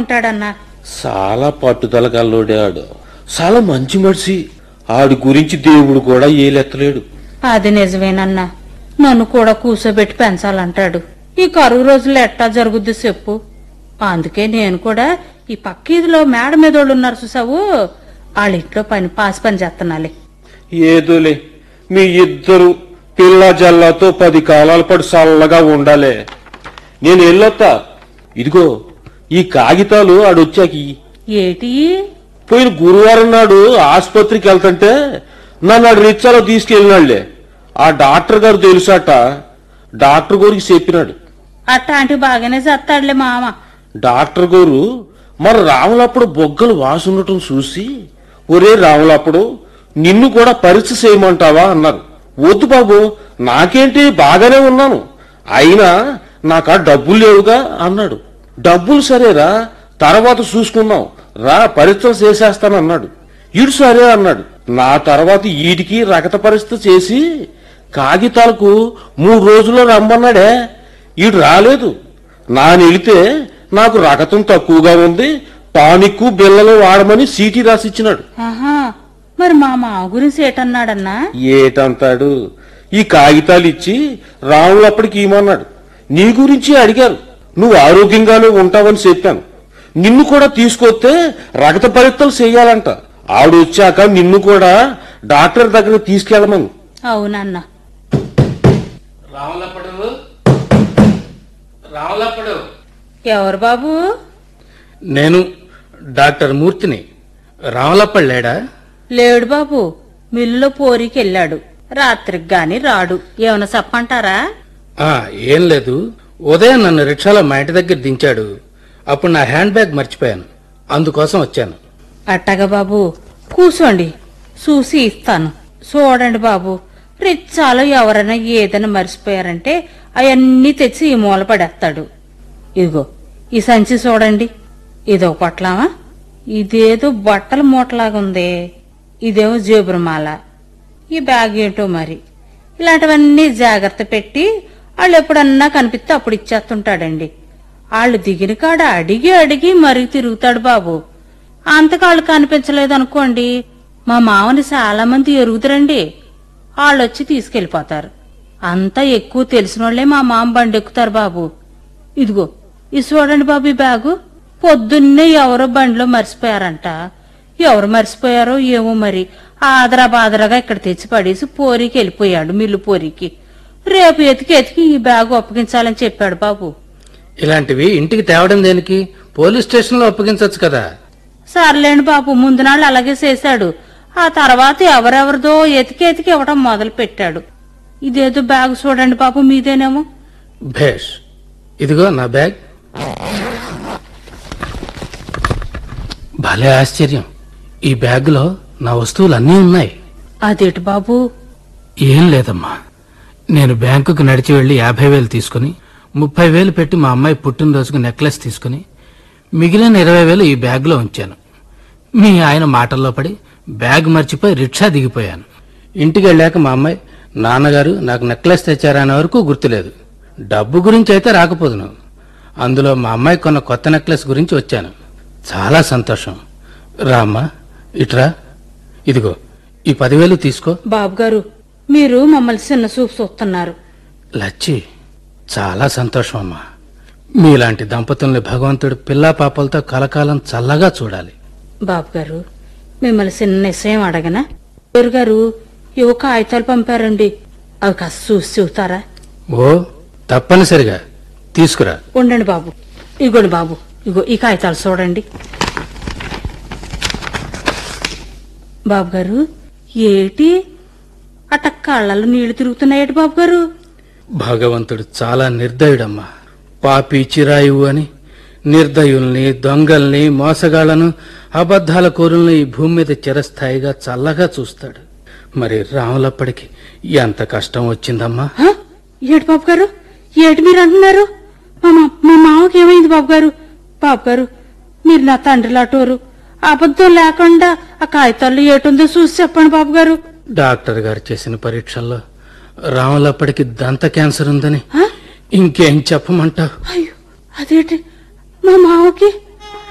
ఉంటాడన్నా చాలా పట్టుదల కల్లోడే ఆడు చాలా మంచి మనిషి ఆడి గురించి దేవుడు కూడా ఏలెత్తలేడు అది నిజమేనన్నా నన్ను కూడా కూర్చోబెట్టి పెంచాలంటాడు ఈ కరువు రోజులు ఎట్టా జరుగుద్ది చెప్పు అందుకే నేను కూడా ఈ పక్క ఇదిలో మేడ మీద వాళ్ళు ఉన్నారు చూసావు వాళ్ళ ఇంట్లో పని పాసి పని చేస్తున్నాలే ఏదోలే మీ ఇద్దరు పిల్ల జల్లాతో పది కాలాల పాటు చల్లగా ఉండాలే నేను వెళ్ళొత్తా ఇదిగో ఈ కాగితాలు ఆడొచ్చాకి ఏటి పోయిన గురువారం నాడు ఆసుపత్రికి వెళ్తుంటే నన్ను ఆడు రిచ్చాలో తీసుకెళ్ళినాళ్లే ఆ డాక్టర్ గారు తెలుసాట డాక్టర్ గారికి చెప్పినాడు అట్టాంటి బాగానే చేస్తాడులే మామ డాక్టర్ గారు మరి రాములప్పుడు బొగ్గలు వాసుండటం చూసి ఒరే రాములప్పుడు నిన్ను కూడా పరీక్ష చేయమంటావా అన్నారు వద్దు బాబు నాకేంటి బాగానే ఉన్నాను అయినా నాకా డబ్బులు లేవుగా అన్నాడు డబ్బులు సరేరా తర్వాత చూసుకుందాం రా పరీక్షలు చేసేస్తానన్నాడు ఈడు సరే అన్నాడు నా తర్వాత ఈడికి రకత పరీక్ష చేసి కాగితాలకు మూడు రోజుల్లో రమ్మన్నాడే ఈడు రాలేదు నా వెళితే నాకు రకతం తక్కువగా ఉంది టానిక్ బిళ్ళలు వాడమని సీటీ రాసిచ్చినాడు ఆహా మరి మా మామ గురించి ఏటన్నాడన్నా ఏటంటాడు ఈ కాగితాలు ఇచ్చి రాములప్పటికి ఇమ్మన్నాడు నీ గురించి అడిగారు నువ్వు ఆరోగ్యంగానే ఉంటావని చెప్పాను నిన్ను కూడా తీసుకొస్తే రక్త పరీక్షలు చేయాలంట ఆవిడ వచ్చాక నిన్ను కూడా డాక్టర్ దగ్గర తీసుకెళ్ళమను అవునన్నా రాములప్పుడు రాములప్పుడు ఎవరు బాబు నేను డాక్టర్ మూర్తిని రాములప్పడు లేడా లేడు బాబు మిల్లులో పోరికి వెళ్ళాడు రాత్రికి గాని రాడు ఏమన్నా చెప్పంటారా ఆ, ఏం లేదు ఉదయం నన్ను రిక్షాలో మా ఇంటి దగ్గర దించాడు అప్పుడు నా హ్యాండ్ బ్యాగ్ మర్చిపోయాను అందుకోసం వచ్చాను అట్టగా బాబు కూర్చోండి చూసి ఇస్తాను చూడండి బాబు రిచ్చాలో ఎవరైనా ఏదైనా మర్చిపోయారంటే అవన్నీ తెచ్చి ఈ మూల పడేస్తాడు ఇదిగో ఈ సంచి చూడండి ఇదో పొట్లమా ఇదేదో బట్టల మూటలాగుందే ఇదేమో జేబురుమాల ఈ బ్యాగ్ ఏంటో మరి ఇలాంటివన్నీ జాగ్రత్త పెట్టి వాళ్ళు ఎప్పుడన్నా కనిపిస్తే అప్పుడు ఇచ్చేస్తుంటాడండి వాళ్ళు దిగిన కాడ అడిగి అడిగి మరీ తిరుగుతాడు బాబు అంతకాళ్ళు కనిపించలేదు అనుకోండి మా మామని చాలా మంది ఎరుగుతారండి వాళ్ళొచ్చి తీసుకెళ్లిపోతారు అంతా ఎక్కువ తెలిసిన వాళ్ళే మా మామ బండి ఎక్కుతారు బాబు ఇదిగో ఇది చూడండి బాబు ఈ బ్యాగు పొద్దున్నే ఎవరో బండిలో మర్చిపోయారంట ఎవరు మర్చిపోయారో ఏమో మరి ఆదరా బాదరాగా ఇక్కడ తెచ్చి పడేసి పోరికి వెళ్ళిపోయాడు మిల్లు పోరికి రేపు ఎతికి ఎతికి ఈ బ్యాగు అప్పగించాలని చెప్పాడు బాబు ఇలాంటివి ఇంటికి తేవడం దేనికి పోలీస్ స్టేషన్లో అప్పగించవచ్చు కదా సర్లేండి బాబు ముందు నాళ్ళు అలాగే చేశాడు ఆ తర్వాత ఎవరెవరిదో ఎతికి ఎతికి ఇవ్వడం మొదలు పెట్టాడు ఇదేదో బ్యాగ్ చూడండి బాబు మీదేనేమో భేష్ ఇదిగో నా బ్యాగ్ భలే ఆశ్చర్యం ఈ బ్యాగ్లో నా వస్తువులు అన్నీ ఉన్నాయి అదేటి బాబు ఏం లేదమ్మా నేను బ్యాంకుకు నడిచి వెళ్లి యాభై వేలు తీసుకుని ముప్పై వేలు పెట్టి మా అమ్మాయి పుట్టినరోజుకు నెక్లెస్ తీసుకుని మిగిలిన ఇరవై వేలు ఈ బ్యాగ్లో ఉంచాను మీ ఆయన మాటల్లో పడి బ్యాగ్ మర్చిపోయి రిక్షా దిగిపోయాను ఇంటికి వెళ్ళాక మా అమ్మాయి నాన్నగారు నాకు నెక్లెస్ తెచ్చారనే వరకు గుర్తులేదు డబ్బు గురించి అయితే రాకపోదును అందులో మా అమ్మాయి కొన్న కొత్త నెక్లెస్ గురించి వచ్చాను చాలా సంతోషం రామ్మా ఇట్రా ఇదిగో ఈ పదివేలు తీసుకో బాబు గారు మీరు మమ్మల్ని చిన్న చూపు చూస్తున్నారు లచ్చి చాలా సంతోషం అమ్మా మీలాంటి దంపతుల్ని భగవంతుడు పిల్లా పాపలతో కలకాలం చల్లగా చూడాలి బాబు గారు మిమ్మల్ని చిన్న నిశ్చయం అడగనా పేరు గారు ఇవో కాగితాలు పంపారండి అవి కాస్త చూసి చూస్తారా ఓ తప్పనిసరిగా తీసుకురా ఉండండి బాబు ఇగోండి బాబు ఇగో ఈ కాగితాలు చూడండి బాబు గారు ఏటి అట్ట కళ్ళలో నీళ్లు తిరుగుతున్నాయేటి బాబు గారు భగవంతుడు చాలా నిర్దయుడమ్మా పాపి చిరాయువు అని నిర్దయుల్ని దొంగల్ని మోసగాళ్లను అబద్ధాల కోరుల్ని ఈ భూమి మీద చిరస్థాయిగా చల్లగా చూస్తాడు మరి రాములప్పటికి ఎంత కష్టం వచ్చిందమ్మా హ? ఏటి బాబు గారు ఏటి మీరు అంటున్నారు మా మా- మా మామకి ఏమైంది బాబు గారు బాబు గారు మీరు నా తండ్రి లాంటోరు అబద్ధం లేకుండా ఆ కాగితాల్లో ఏటుందో చూసి చెప్పండి బాబు గారు డాక్టర్ గారు చేసిన పరీక్షల్లో రాములప్పటికి దంత క్యాన్సర్ ఉందని హ? ఇంకేం చెప్పమంటావు అయ్యో అదేంటి మా మామకి